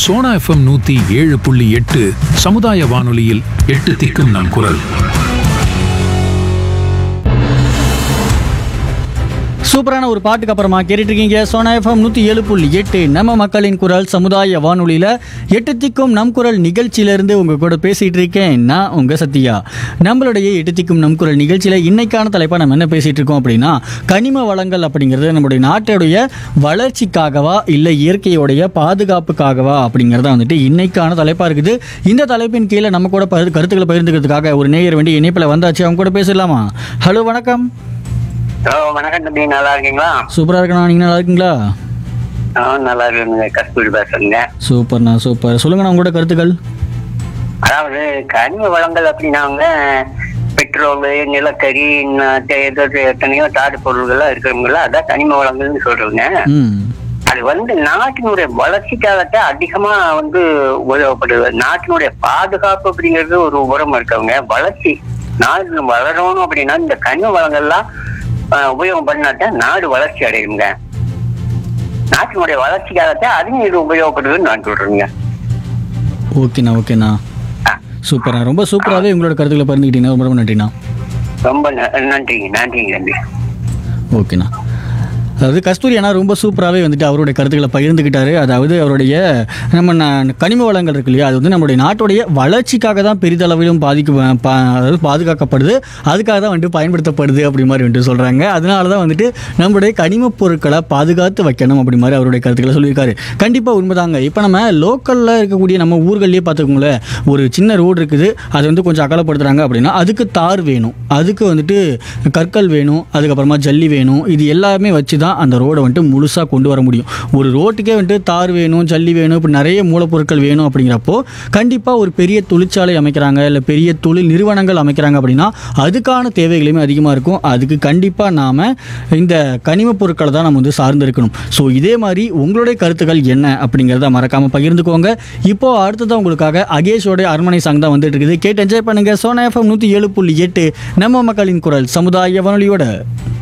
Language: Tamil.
சோனா எஃப்எம் நூத்தி ஏழு புள்ளி எட்டு சமுதாய வானொலியில் எட்டு திக்கும் நம் குரல் சூப்பரான ஒரு பாட்டுக்கு அப்புறமா கேட்டுட்டு இருக்கீங்க சோனா எஃப்எம் நூற்றி ஏழு புள்ளி எட்டு நம்ம மக்களின் குரல் சமுதாய வானொலியில் எட்டு திக்கும் நம் குரல் நிகழ்ச்சியிலேருந்து உங்கள் கூட பேசிகிட்டு இருக்கேன் நான் உங்கள் சத்யா நம்மளுடைய எட்டு திக்கும் நம் குரல் நிகழ்ச்சியில் இன்னைக்கான தலைப்பாக நம்ம என்ன பேசிகிட்டு இருக்கோம் அப்படின்னா கனிம வளங்கள் அப்படிங்கிறது நம்மளுடைய நாட்டுடைய வளர்ச்சிக்காகவா இல்லை இயற்கையோடைய பாதுகாப்புக்காகவா அப்படிங்கிறத வந்துட்டு இன்னைக்கான தலைப்பாக இருக்குது இந்த தலைப்பின் கீழே நம்ம கூட பகிர் கருத்துக்களை பகிர்ந்துக்கிறதுக்காக ஒரு நேயர் வேண்டிய இணைப்பில் வந்தாச்சு அவங்க கூட பேசலாமா ஹலோ வணக்கம் ஹலோ வணக்கம் தம்பி நல்லா இருக்கீங்களா சூப்பராக இருக்கண்ணா நீங்கள் நல்லா இருக்கீங்களா ஆ நல்லா இருக்குங்க கஸ்தூரி பேசுறேங்க சூப்பர்ண்ணா சூப்பர் சொல்லுங்கண்ணா உங்களோட கருத்துக்கள் அதாவது கனிம வளங்கள் அப்படின்னாங்க பெட்ரோல் நிலக்கரி இன்னும் தே- ஏதோ எத்தனையோ தாது பொருள்கள்லாம் இருக்கிறவங்கள அதான் கனிம வளங்கள்னு சொல்றேங்க ம் அது வந்து நாட்டினுடைய வளர்ச்சிக்காகத்த அதிகமா வந்து உபயோகப்படுது நாட்டினுடைய பாதுகாப்பு அப்படிங்கிறது ஒரு உரம் இருக்கவங்க வளர்ச்சி நாடு வளரணும் அப்படின்னா இந்த கனிம வளங்கள்லாம் ஆஹ், உபயோகம் பண்ணாதான் நாடு வளர்ச்சி அடையுங்க நாட்டினுடைய வளர்ச்சிக்காகத்தான் அதுவும் இது உபயோகப்படுதுன்னு நான் சொல்றேங்க ஓகேண்ணா ஓகேண்ணா சூப்பர்ண்ணா ரொம்ப சூப்பராகவே உங்களோட கருத்துக்களை பகிர்ந்துக்கிட்டீங்கன்னா ரொம்ப ரொம்ப நன்றிண்ணா ரொம்ப ந- நன்றிங்க நன்றிங்க நன்றி ஓகேண்ணா அதாவது கஸ்தூரி அண்ணா ரொம்ப சூப்பராகவே வந்துட்டு அவருடைய கருத்துக்களை பகிர்ந்துக்கிட்டாரு அதாவது அவருடைய நம்ம ந- கனிம வளங்கள் இருக்கு இல்லையா அது வந்து நம்மளுடைய நாட்டுடைய வளர்ச்சிக்காக தான் பெரிதளவிலும் பாதிக்க பா- அதாவது பாதுகாக்கப்படுது அதுக்காக தான் வந்துட்டு பயன்படுத்தப்படுது அப்படி மாதிரி வந்துட்டு சொல்கிறாங்க அதனால தான் வந்துட்டு நம்மளுடைய கனிமப் பொருட்களை பாதுகாத்து வைக்கணும் அப்படி மாதிரி அவருடைய கருத்துக்களை சொல்லியிருக்காரு கண்டிப்பாக உண்மைதாங்க இப்போ நம்ம லோக்கலில் இருக்கக்கூடிய நம்ம ஊர்கள்லேயே பார்த்துக்கோங்களேன் ஒரு சின்ன ரோடு இருக்குது அது வந்து கொஞ்சம் அகலப்படுத்துகிறாங்க அப்படின்னா அதுக்கு தார் வேணும் அதுக்கு வந்துட்டு கற்கள் வேணும் அதுக்கப்புறமா ஜல்லி வேணும் இது எல்லாமே வச்சு தான் அந்த ரோடை வந்துட்டு முழுசாக கொண்டு வர முடியும் ஒரு ரோட்டுக்கே வந்துட்டு தார் வேணும் ஜல்லி வேணும் இப்படி நிறைய மூலப்பொருட்கள் வேணும் அப்படிங்கிறப்போ கண்டிப்பாக ஒரு பெரிய தொழிற்சாலை அமைக்கிறாங்க இல்லை பெரிய தொழில் நிறுவனங்கள் அமைக்கிறாங்க அப்படின்னா அதுக்கான தேவைகளுமே அதிகமாக இருக்கும் அதுக்கு கண்டிப்பாக நாம் இந்த கனிமப் பொருட்களை தான் நம்ம வந்து சார்ந்து இருக்கணும் ஸோ இதே மாதிரி உங்களுடைய கருத்துக்கள் என்ன அப்படிங்கிறத மறக்காமல் பகிர்ந்துக்கோங்க இப்போ அடுத்ததான் உங்களுக்காக அகேஷோட அரண்மனை சாங் தான் வந்துட்டு இருக்குது கேட்டு என்ஜாய் பண்ணுங்க சோனா எஃப்எம் நூற்றி ஏழு புள்ளி எட்டு நம்ம மக்களின் குரல் சமுதாய வானொலியோட